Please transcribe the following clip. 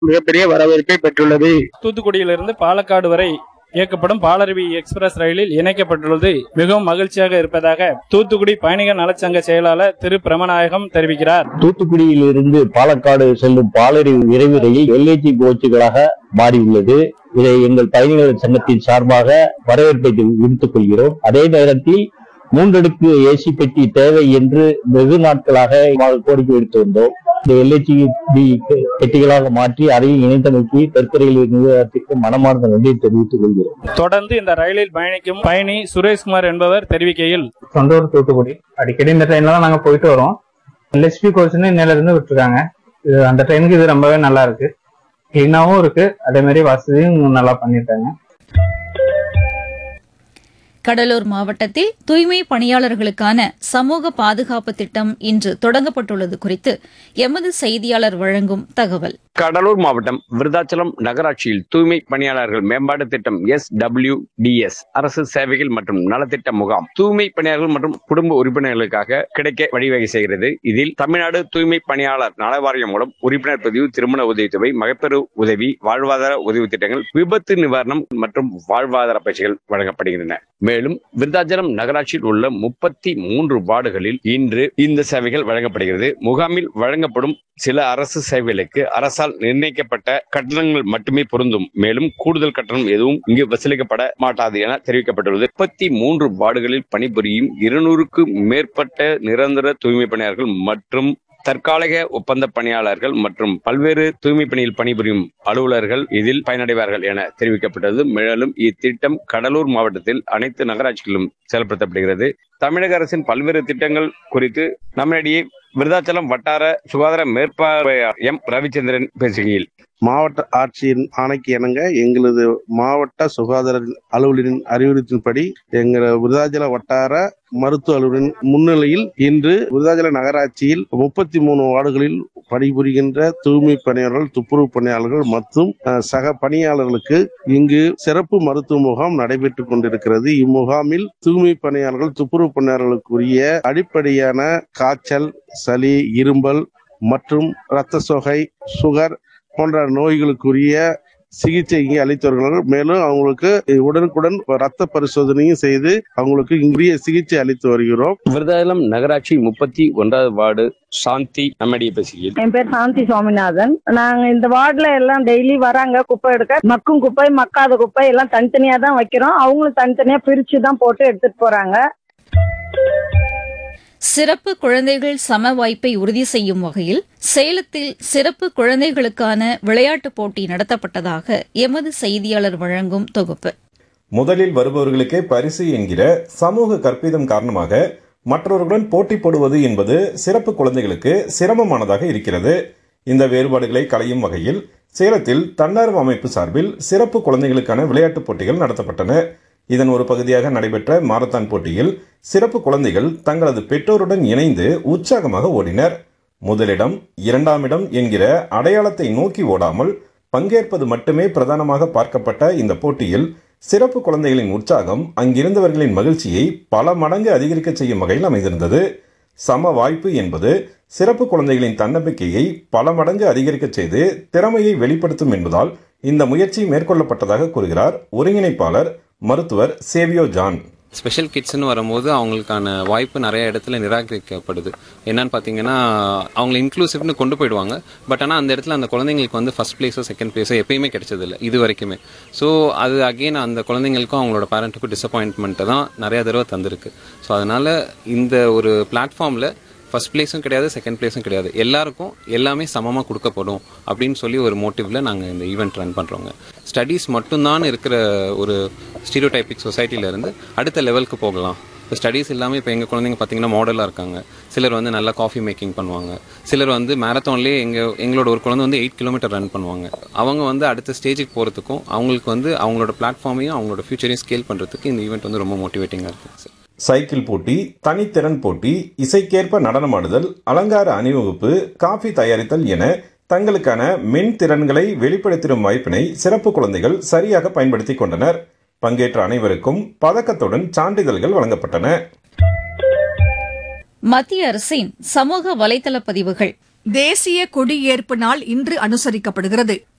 மிகப்பெரிய வரவேற்பை பெற்றுள்ளது தூத்துக்குடியிலிருந்து பாலக்காடு வரை இயக்கப்படும் பாலருவி எக்ஸ்பிரஸ் ரயிலில் இணைக்கப்பட்டுள்ளது மிகவும் மகிழ்ச்சியாக இருப்பதாக தூத்துக்குடி பயணிகள் நலச்சங்க செயலாளர் திரு பிரமநாயகம் தெரிவிக்கிறார் தூத்துக்குடியிலிருந்து பாலக்காடு செல்லும் பாலரி விரைவு ரயில் எல்ஏஜி கோச்சுகளாக மாறியுள்ளது இதை எங்கள் பயணிகள் சங்கத்தின் சார்பாக வரவேற்பை விடுத்துக் கொள்கிறோம் அதே நேரத்தில் மூன்றடுக்கு ஏசி பெட்டி தேவை என்று வெகு நாட்களாக கோரிக்கை விடுத்து வந்தோம் இந்த எல்ஏஜி பெட்டிகளாக மாற்றி அதையும் இணைத்தமைக்கு தெற்கு ரயில் நிர்வாகத்திற்கு மனமார்ந்த நன்றியை தெரிவித்துக் கொள்கிறோம் தொடர்ந்து இந்த ரயிலில் பயணிக்கும் பயணி சுரேஷ்குமார் என்பவர் தெரிவிக்கையில் சொந்த ஊர் தூத்துக்குடி அடிக்கடி இந்த ட்ரெயின்ல தான் நாங்க போயிட்டு வரோம் எல்எஸ்பி கோச்னு இன்னையில இருந்து விட்டுருக்காங்க இது அந்த ட்ரெயினுக்கு இது ரொம்பவே நல்லா இருக்கு கிளீனாவும் இருக்கு அதே மாதிரி வசதியும் நல்லா பண்ணிருக்காங்க கடலூர் மாவட்டத்தில் தூய்மை பணியாளர்களுக்கான சமூக பாதுகாப்பு திட்டம் இன்று தொடங்கப்பட்டுள்ளது குறித்து எமது செய்தியாளர் வழங்கும் தகவல் கடலூர் மாவட்டம் விருதாச்சலம் நகராட்சியில் தூய்மை பணியாளர்கள் மேம்பாட்டு திட்டம் எஸ் டபிள்யூ டிஎஸ் அரசு சேவைகள் மற்றும் நலத்திட்ட முகாம் தூய்மை பணியாளர்கள் மற்றும் குடும்ப உறுப்பினர்களுக்காக கிடைக்க வழிவகை செய்கிறது இதில் தமிழ்நாடு தூய்மை பணியாளர் நல வாரியம் மூலம் உறுப்பினர் பதிவு திருமண உதவித்தொகை மகப்பேறு உதவி வாழ்வாதார உதவி திட்டங்கள் விபத்து நிவாரணம் மற்றும் வாழ்வாதார பயிற்சிகள் வழங்கப்படுகின்றன மேலும் விருதாச்சலம் நகராட்சியில் உள்ள முப்பத்தி மூன்று வார்டுகளில் இன்று இந்த சேவைகள் வழங்கப்படுகிறது முகாமில் வழங்கப்படும் சில அரசு சேவைகளுக்கு அரசால் நிர்ணயிக்கப்பட்ட கட்டணங்கள் மட்டுமே பொருந்தும் மேலும் கூடுதல் கட்டணம் எதுவும் இங்கு வசூலிக்கப்பட மாட்டாது என தெரிவிக்கப்பட்டுள்ளது முப்பத்தி மூன்று வார்டுகளில் பணிபுரியும் இருநூறுக்கு மேற்பட்ட நிரந்தர தூய்மை பணியாளர்கள் மற்றும் தற்காலிக ஒப்பந்த பணியாளர்கள் மற்றும் பல்வேறு தூய்மை பணியில் பணிபுரியும் அலுவலர்கள் இதில் பயனடைவார்கள் என தெரிவிக்கப்பட்டது மேலும் இத்திட்டம் கடலூர் மாவட்டத்தில் அனைத்து நகராட்சிகளிலும் செயல்படுத்தப்படுகிறது தமிழக அரசின் பல்வேறு திட்டங்கள் குறித்து நம்மிடையே விருதாச்சலம் வட்டார சுகாதார மேற்பார்வையாளர் எம் ரவிச்சந்திரன் பேசுகையில் மாவட்ட ஆட்சியின் ஆணைக்கு இணங்க எங்களது மாவட்ட சுகாதார அலுவலரின் அறிவுறுத்தின்படி எங்கள் விருதாச்சல வட்டார மருத்துவ அலுவலரின் முன்னிலையில் இன்று விருதாச்சல நகராட்சியில் முப்பத்தி மூணு வார்டுகளில் பணிபுரிகின்ற தூய்மை பணியாளர்கள் துப்புரவு பணியாளர்கள் மற்றும் அஹ், சக பணியாளர்களுக்கு இங்கு சிறப்பு மருத்துவ முகாம் நடைபெற்றுக் கொண்டிருக்கிறது இம்முகாமில் தூய்மை பணியாளர்கள் துப்புரவு பணியாளர்களுக்குரிய அடிப்படையான காய்ச்சல் சளி இரும்பல் மற்றும் இரத்த சோகை சுகர் போன்ற நோய்களுக்குரிய சிகிச்சை இங்கே அளித்து வருகிறார்கள் மேலும் அவங்களுக்கு உடனுக்குடன் ரத்த பரிசோதனையும் செய்து அவங்களுக்கு இங்குரிய சிகிச்சை அளித்து வருகிறோம் விருதாச்சலம் நகராட்சி முப்பத்தி ஒன்றாவது வார்டு சாந்தி நம்மிடையே பேசுகையில் என் பேர் சாந்தி சுவாமிநாதன் நாங்க இந்த வார்டுல எல்லாம் டெய்லி வராங்க குப்பை எடுக்க மக்கும் குப்பை மக்காத குப்பை எல்லாம் தனித்தனியா தான் வைக்கிறோம் அவங்களும் தனித்தனியா பிரிச்சு தான் போட்டு எடுத்துட்டு போறாங்க சிறப்பு குழந்தைகள் சம வாய்ப்பை உறுதி செய்யும் வகையில் சேலத்தில் சிறப்பு குழந்தைகளுக்கான விளையாட்டுப் போட்டி நடத்தப்பட்டதாக எமது செய்தியாளர் வழங்கும் தொகுப்பு முதலில் வருபவர்களுக்கே பரிசு என்கிற சமூக கற்பிதம் காரணமாக மற்றவர்களுடன் போட்டி போடுவது என்பது சிறப்பு குழந்தைகளுக்கு சிரமமானதாக இருக்கிறது இந்த வேறுபாடுகளை களையும் வகையில் சேலத்தில் தன்னார்வ அமைப்பு சார்பில் சிறப்பு குழந்தைகளுக்கான விளையாட்டுப் போட்டிகள் நடத்தப்பட்டன இதன் ஒரு பகுதியாக நடைபெற்ற மாரத்தான் போட்டியில் சிறப்பு குழந்தைகள் தங்களது பெற்றோருடன் இணைந்து உற்சாகமாக ஓடினர் முதலிடம் இரண்டாம் இடம் என்கிற அடையாளத்தை நோக்கி ஓடாமல் பங்கேற்பது மட்டுமே பிரதானமாக பார்க்கப்பட்ட இந்த போட்டியில் சிறப்பு குழந்தைகளின் உற்சாகம் அங்கிருந்தவர்களின் மகிழ்ச்சியை பல மடங்கு அதிகரிக்க செய்யும் வகையில் அமைந்திருந்தது சம வாய்ப்பு என்பது சிறப்பு குழந்தைகளின் தன்னம்பிக்கையை பல மடங்கு அதிகரிக்க செய்து திறமையை வெளிப்படுத்தும் என்பதால் இந்த முயற்சி மேற்கொள்ளப்பட்டதாக கூறுகிறார் ஒருங்கிணைப்பாளர் மருத்துவர் சேவியோ ஜான் ஸ்பெஷல் கிட்ஸ்னு வரும்போது அவங்களுக்கான வாய்ப்பு நிறைய இடத்துல நிராகரிக்கப்படுது என்னன்னு பார்த்தீங்கன்னா அவங்கள இன்க்ளூசிவ்னு கொண்டு போயிடுவாங்க பட் ஆனால் அந்த இடத்துல அந்த குழந்தைங்களுக்கு வந்து ஃபர்ஸ்ட் பிளேஸோ செகண்ட் பிளேஸோ எப்பயுமே கிடைச்சதில்ல இது வரைக்குமே ஸோ அது அகெயின் அந்த குழந்தைங்களுக்கும் அவங்களோட பேரண்ட்டுக்கும் டிசப்பாயின்மெண்ட்டை தான் நிறைய தடவை தந்திருக்கு ஸோ அதனால இந்த ஒரு பிளாட்ஃபார்மில் ஃபர்ஸ்ட் பிளேஸும் கிடையாது செகண்ட் பிளேஸும் கிடையாது எல்லாருக்கும் எல்லாமே சமமாக கொடுக்கப்படும் அப்படின்னு சொல்லி ஒரு மோட்டிவில் நாங்கள் இந்த ஈவெண்ட் ரன் பண்ணுறோங்க ஸ்டடீஸ் மட்டும்தான் இருக்கிற ஒரு ஸ்டீரியோடைபிக் சொசைட்டிலேருந்து அடுத்த லெவலுக்கு போகலாம் இப்போ ஸ்டடீஸ் இல்லாமல் இப்போ எங்கள் குழந்தைங்க பார்த்தீங்கன்னா மாடலாக இருக்காங்க சிலர் வந்து நல்லா காஃபி மேக்கிங் பண்ணுவாங்க சிலர் வந்து மேரத்தான்லேயே எங்கள் எங்களோட ஒரு குழந்தை வந்து எயிட் கிலோமீட்டர் ரன் பண்ணுவாங்க அவங்க வந்து அடுத்த ஸ்டேஜுக்கு போகிறதுக்கும் அவங்களுக்கு வந்து அவங்களோட பிளாட்ஃபார்மையும் அவங்களோட ஃபியூச்சரையும் ஸ்கேல் பண்ணுறதுக்கு இந்த ஈவெண்ட் வந்து ரொம்ப மோட்டிவேட்டிங்காக இருக்குது சார் சைக்கிள் போட்டி தனித்திறன் போட்டி இசைக்கேற்ப நடனமாடுதல் அலங்கார அணிவகுப்பு காஃபி தயாரித்தல் என தங்களுக்கான மென் திறன்களை வெளிப்படுத்திடும் வாய்ப்பினை சிறப்பு குழந்தைகள் சரியாக பயன்படுத்திக் கொண்டனர் பங்கேற்ற அனைவருக்கும் பதக்கத்துடன் சான்றிதழ்கள் வழங்கப்பட்டன மத்திய அரசின் சமூக வலைதள பதிவுகள் தேசிய கொடியேற்பு நாள் இன்று அனுசரிக்கப்படுகிறது